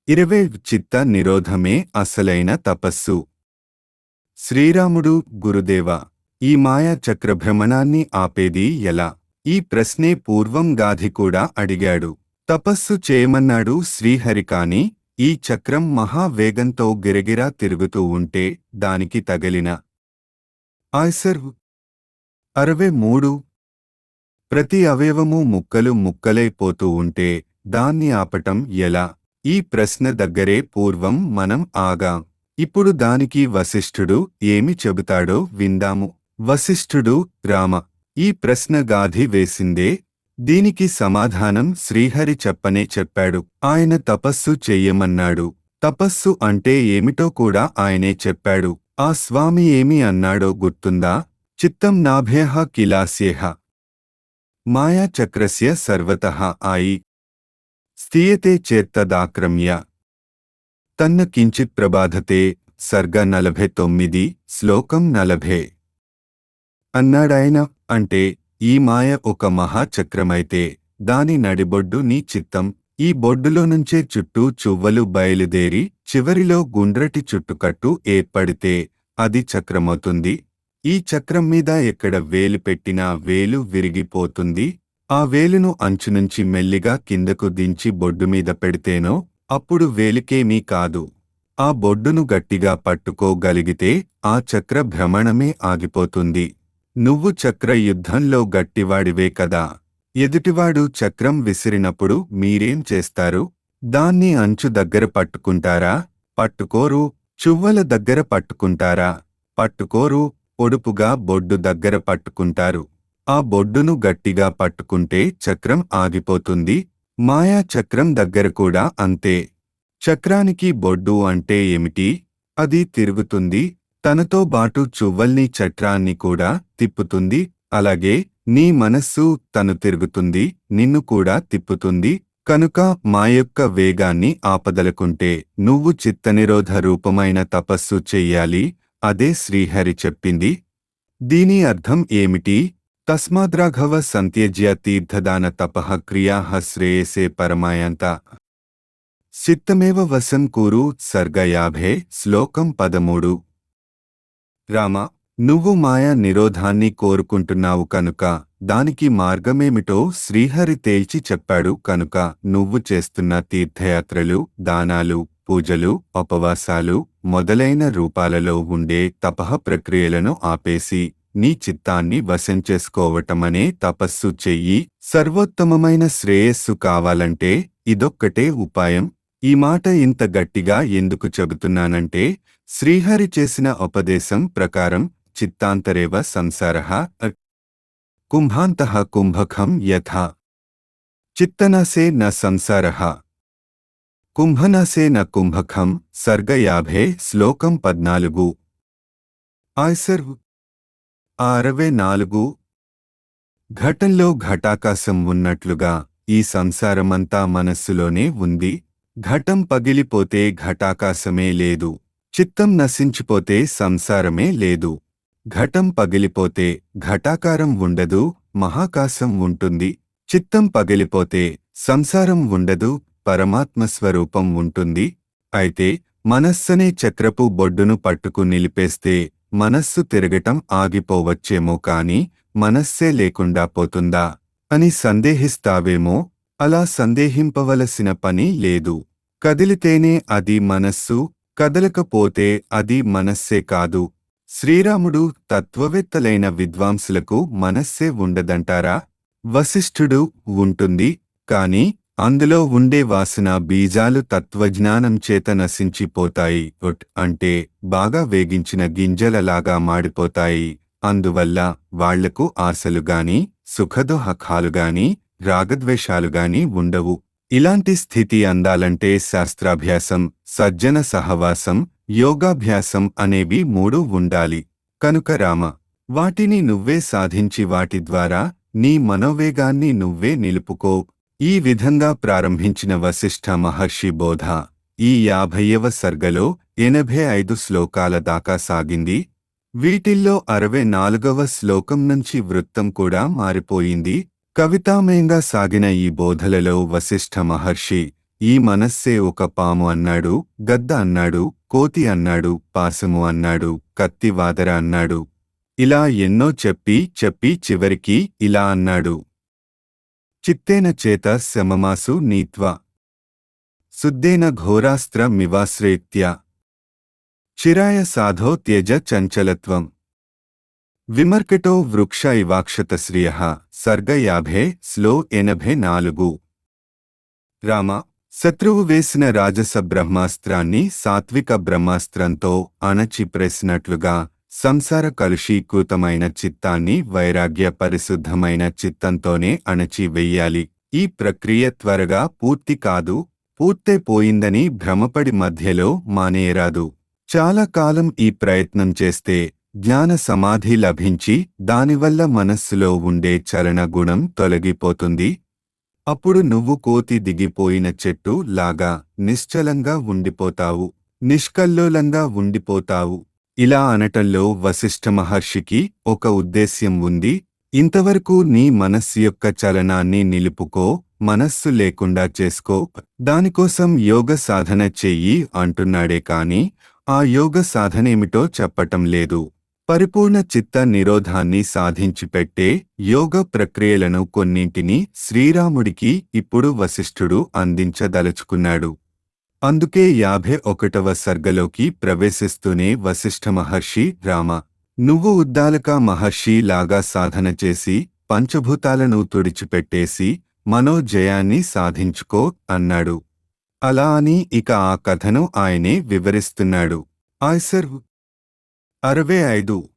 ఇరవై చిత్త నిరోధమే అసలైన తపస్సు శ్రీరాముడు గురుదేవ ఈ మాయా చక్రభ్రమణాన్ని ఆపేది ఎలా ఈ ప్రశ్నే పూర్వం గాధి కూడా అడిగాడు తపస్సు చేయమన్నాడు శ్రీహరి కాని ఈ చక్రం మహావేగంతో గిరగిరా తిరుగుతూ ఉంటే దానికి తగిలిన ఆయ్సర్ అరవై మూడు ప్రతి అవయవము ముక్కలు ముక్కలైపోతూ ఉంటే దాన్ని ఆపటం ఎలా ఈ ప్రశ్న దగ్గరే పూర్వం మనం ఆగాం ఇప్పుడు దానికి వశిష్ఠుడు ఏమి చెబుతాడో విందాము వశిష్ఠుడు రామ ఈ ప్రశ్న గాధి వేసిందే దీనికి సమాధానం శ్రీహరి చెప్పనే చెప్పాడు ఆయన తపస్సు చెయ్యమన్నాడు తపస్సు అంటే ఏమిటో కూడా ఆయనే చెప్పాడు ఆ స్వామి ఏమి అన్నాడో గుర్తుందా చిత్తం నాభ్యః కిలాస్యేహ మాయాచక్రస్య సర్వతః ఆయి స్థీయతే చేత్తదాక్రమ్య తన్న కించిత్ ప్రభాధతే సర్గ నలభై తొమ్మిది శ్లోకం నలభై అన్నాడాయన అంటే ఈ మాయ ఒక మహాచక్రమైతే దాని నడిబొడ్డు నీ చిత్తం ఈ బొడ్డులో నుంచే చుట్టూ చువ్వలు బయలుదేరి చివరిలో గుండ్రటి చుట్టుకట్టు ఏర్పడితే అది చక్రమవుతుంది ఈ చక్రం మీద ఎక్కడ వేలు పెట్టినా వేలు విరిగిపోతుంది ఆ వేలును అంచునుంచి మెల్లిగా కిందకు దించి బొడ్డు మీద పెడితేనో అప్పుడు వేలికేమీ కాదు ఆ బొడ్డును గట్టిగా పట్టుకోగలిగితే ఆ చక్ర భ్రమణమే ఆగిపోతుంది నువ్వు చక్ర యుద్ధంలో గట్టివాడివే కదా ఎదుటివాడు చక్రం విసిరినప్పుడు మీరేం చేస్తారు దాన్ని అంచు దగ్గర పట్టుకుంటారా పట్టుకోరు చువ్వల దగ్గర పట్టుకుంటారా పట్టుకోరు పొడుపుగా బొడ్డు దగ్గర పట్టుకుంటారు ఆ బొడ్డును గట్టిగా పట్టుకుంటే చక్రం ఆగిపోతుంది మాయా చక్రం దగ్గర కూడా అంతే చక్రానికి బొడ్డు అంటే ఏమిటి అది తిరుగుతుంది తనతో బాటు చువ్వల్ని చట్రాన్ని కూడా తిప్పుతుంది అలాగే నీ మనస్సు తను తిరుగుతుంది నిన్ను కూడా తిప్పుతుంది కనుక మా యొక్క వేగాన్ని ఆపదలకుంటే నువ్వు చిత్తనిరోధ రూపమైన తపస్సు చెయ్యాలి అదే శ్రీహరి చెప్పింది దీని అర్థం ఏమిటి తస్మాద్రాఘవ సంత్యజ్య తీర్థదాన తపః క్రియా శ్రేయసే పరమాయంత చిత్తమేవ వశం కూరు సర్గ యాభై శ్లోకం పదమూడు రామ నువ్వు మాయా నిరోధాన్ని కోరుకుంటున్నావు కనుక దానికి మార్గమేమిటో శ్రీహరి తేల్చి చెప్పాడు కనుక నువ్వు చేస్తున్న తీర్థయాత్రలు దానాలు పూజలు ఉపవాసాలు మొదలైన రూపాలలో ఉండే తపః ప్రక్రియలను ఆపేసి నీ చిత్తాన్ని వశం చేసుకోవటమనే తపస్సు చెయ్యి సర్వోత్తమమైన శ్రేయస్సు కావాలంటే ఇదొక్కటే ఉపాయం ఈ మాట ఇంత గట్టిగా ఎందుకు చెబుతున్నానంటే శ్రీహరి చేసిన ఉపదేశం ప్రకారం చిత్తాంతరేవ సంసారః కుంభాంతః కుంభకం యథా చిత్తనసే న సంసారః కుంభనసే న కుంభకం సర్గ యాభై శ్లోకం పద్నాలుగు ఆయ్సర్ అరవై నాలుగు ఘటంలో ఘటాకాశం ఉన్నట్లుగా ఈ సంసారమంతా మనస్సులోనే ఉంది ఘటం పగిలిపోతే ఘటాకాశమే లేదు చిత్తం నశించిపోతే సంసారమే లేదు ఘటం పగిలిపోతే ఘటాకారం ఉండదు మహాకాశం ఉంటుంది చిత్తం పగిలిపోతే సంసారం ఉండదు పరమాత్మ స్వరూపం ఉంటుంది అయితే మనస్సనే చక్రపు బొడ్డును పట్టుకు నిలిపేస్తే మనస్సు తిరగటం ఆగిపోవచ్చేమో కాని మనస్సే లేకుండా పోతుందా అని సందేహిస్తావేమో అలా సందేహింపవలసిన పని లేదు కదిలితేనే అది మనస్సు కదలకపోతే అది మనస్సే కాదు శ్రీరాముడు తత్వవేత్తలైన విద్వాంసులకు మనస్సే ఉండదంటారా వశిష్ఠుడు ఉంటుంది కాని అందులో ఉండే వాసన బీజాలు తత్వజ్ఞానం చేత నశించిపోతాయి ఒట్ అంటే బాగా వేగించిన గింజలలాగా మాడిపోతాయి అందువల్ల వాళ్లకు ఆశలుగాని సుఖదుహఖాలుగాని రాగద్వేషాలుగాని ఉండవు ఇలాంటి స్థితి అందాలంటే శాస్త్రాభ్యాసం సజ్జన సహవాసం యోగాభ్యాసం అనేవి మూడు ఉండాలి కనుక రామ వాటిని నువ్వే సాధించి వాటి ద్వారా నీ మనోవేగాన్ని నువ్వే నిలుపుకో ఈ విధంగా ప్రారంభించిన వశిష్ఠ మహర్షి బోధ ఈ యాభైవ సర్గలో ఎనభై ఐదు శ్లోకాల దాకా సాగింది వీటిల్లో అరవై నాలుగవ శ్లోకం నుంచి వృత్తం కూడా మారిపోయింది కవితామయంగా సాగిన ఈ బోధలలో వశిష్ఠ మహర్షి ఈ మనస్సే ఒక పాము అన్నాడు గద్ద అన్నాడు కోతి అన్నాడు పాసము అన్నాడు కత్తి వాదర అన్నాడు ఇలా ఎన్నో చెప్పి చెప్పి చివరికి ఇలా అన్నాడు చిత్తేన చేత శమమాసు నీత్వా శుద్ధేన ఘోరాస్త్ర మివాశ్రేత్య చిరాయ సాధో త్యజ చంచలత్వం విమర్కటో వృక్ష ఇవాక్షత శ్రియ సర్గ యాభై స్లో ఎనభై నాలుగు రామ శత్రువు వేసిన రాజస బ్రహ్మాస్త్రాన్ని సాత్విక బ్రహ్మాస్త్రంతో అణచిప్రేసినట్లుగా సంసార కలుషీకృతమైన చిత్తాన్ని వైరాగ్య పరిశుద్ధమైన చిత్తంతోనే అణచి వెయ్యాలి ఈ ప్రక్రియ త్వరగా పూర్తి కాదు పూర్తయిపోయిందని భ్రమపడి మధ్యలో మానేయరాదు చాలా కాలం ఈ ప్రయత్నం చేస్తే జ్ఞాన సమాధి లభించి దానివల్ల మనస్సులో ఉండే చలన గుణం తొలగిపోతుంది అప్పుడు నువ్వు కోతి దిగిపోయిన చెట్టు లాగా నిశ్చలంగా ఉండిపోతావు నిష్కల్లోలంగా ఉండిపోతావు ఇలా అనటంలో వశిష్ఠ మహర్షికి ఒక ఉద్దేశ్యం ఉంది ఇంతవరకు నీ మనస్సు యొక్క చలనాన్ని నిలుపుకో మనస్సు లేకుండా చేసుకో దానికోసం యోగ సాధన చెయ్యి అంటున్నాడే కాని ఆ యోగ సాధనేమిటో చెప్పటం లేదు పరిపూర్ణ చిత్త నిరోధాన్ని సాధించిపెట్టే యోగ ప్రక్రియలను కొన్నింటిని శ్రీరాముడికి ఇప్పుడు వశిష్ఠుడు అందించదలుచుకున్నాడు అందుకే యాభై ఒకటవ సర్గలోకి ప్రవేశిస్తూనే వశిష్ఠ మహర్షి రామ నువ్వు ఉద్దాలక మహర్షి లాగా సాధన చేసి పంచభూతాలను తుడిచిపెట్టేసి మనోజయాన్ని సాధించుకో అన్నాడు అలా అని ఇక ఆ కథను ఆయనే వివరిస్తున్నాడు ఆయ్సర్ అరవై ఐదు